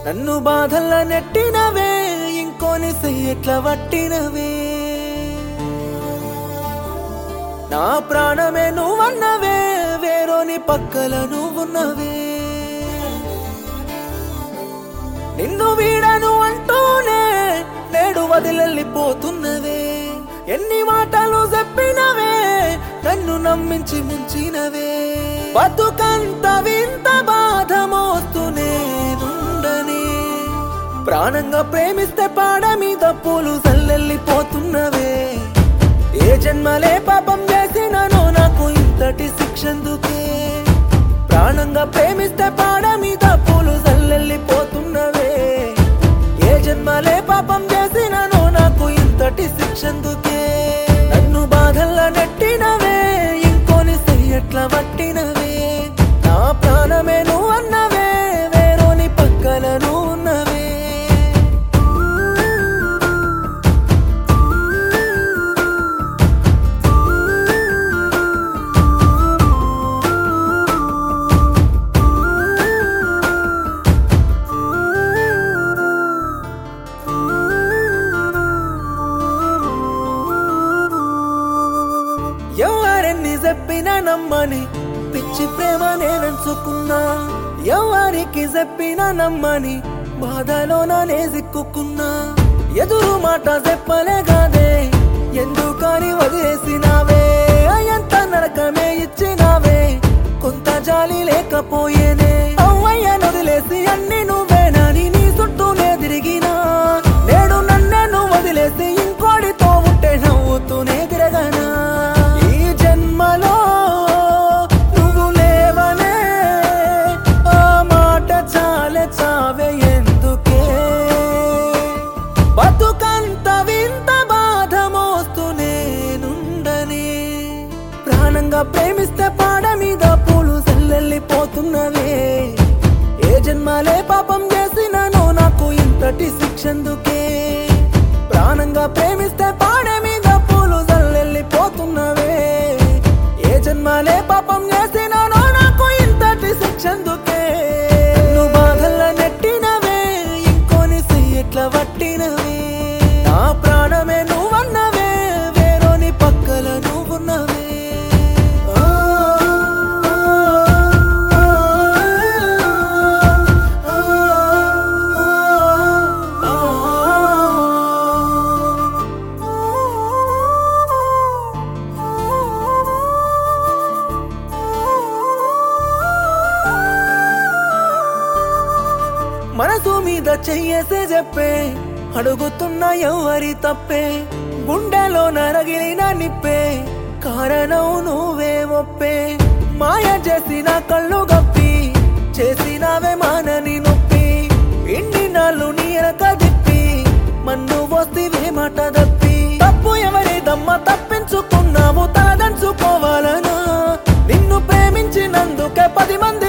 నన్ను బాధల్లో నెట్టినవే ఇంకోని ఎట్లా పట్టినవే నా ప్రాణమే నువ్వన్నవే వేరోని పక్కల నువ్వున్నవే నిన్ను వీడను అంటూనే నేడు వదిలెళ్ళిపోతున్నవే ఎన్ని మాటలు చెప్పినవే నన్ను నమ్మించి ముంచినవే బతుకంత వింత బాధ మోస్తూనే నుండని ప్రాణంగా ప్రేమిస్తే పాడ మీద పూలు చల్లెళ్ళిపోతున్నవే ఏ జన్మలే పాపం చేసినానో నాకు ఇంతటి శిక్షందుకే ప్రాణంగా ప్రేమిస్తే పాడ మీద పూలు చల్లెళ్ళిపోతున్నవే ఏ జన్మలే పాపం చేసినానో నాకు ఇంతటి శిక్షందుకే నన్ను బాధల్లో నెట్టినవే ఇంకోని ఎట్లా పట్టినవే నా ప్రాణమే నువ్వు అన్నవే వేరోని పక్కన నువ్వు ఉన్నవే ఎవరెన్ని చెప్పినా నమ్మని పిచ్చి ప్రేమ నేనెంచుకున్నా ఎవరికి చెప్పినా నమ్మని బాధలోనే సిక్కుకున్నా ఎదురు మాట చెప్పలే కాదే ఎందుకని వదిలేసినావే ఎంత నరకమే ఇచ్చినావే కొంత జాలి లేకపోయేనే అవ్వయ్య వదిలేసి అన్ని నువ్వేనని నీ చుట్టూనే తిరిగినా నేడు నన్ను వదిలేసి ఇంకోడితో ఉంటే నవ్వుతూనే తిరగనా ఈ జన్మలో నువ్వు లేవనే ఆ మాట చాలే చావే ఎందుకే బతుకంత వింత బాధ మోస్తూనే నుండని ప్రాణంగా ప్రేమిస్తే పాడ మీద పూలు చల్లెళ్ళిపోతున్నవే ఏ జన్మలే పాపం చేసినానో నాకు ఇంతటి శిక్షందుకే ప్రాణంగా ప్రేమిస్తే పాడ మీద పూలు చల్లెళ్ళిపోతున్నవే ఏ జన్మలే పాపం చేసినానో నాకు ఇంతటి శిక్షందుకే నువ్వు బాధల్లో నెట్టినవే ఇంకోని ఎట్లా పట్టినవే నా ప్రాణమే నువ్వన్నవే వేరోని పక్కల నువ్వున్నవే ఆ, ఆ, ఆ, మనసు మీద చెయ్యేసే చెప్పే అడుగుతున్న ఎవరి తప్పే గుండెలో నరగిలిన నిప్పే కారణం నువ్వే ఒప్పే మాయ చేసిన కళ్ళు గప్పి చేసినవే మానని నొప్పి ఇండి నాళ్ళు నీరక దిప్పి మన్ను వస్తివే మాట తప్పి తప్పు ఎవరి దమ్మ తప్పించుకున్నావు తలదంచుకోవాలనా నిన్ను ప్రేమించినందుకే పది మంది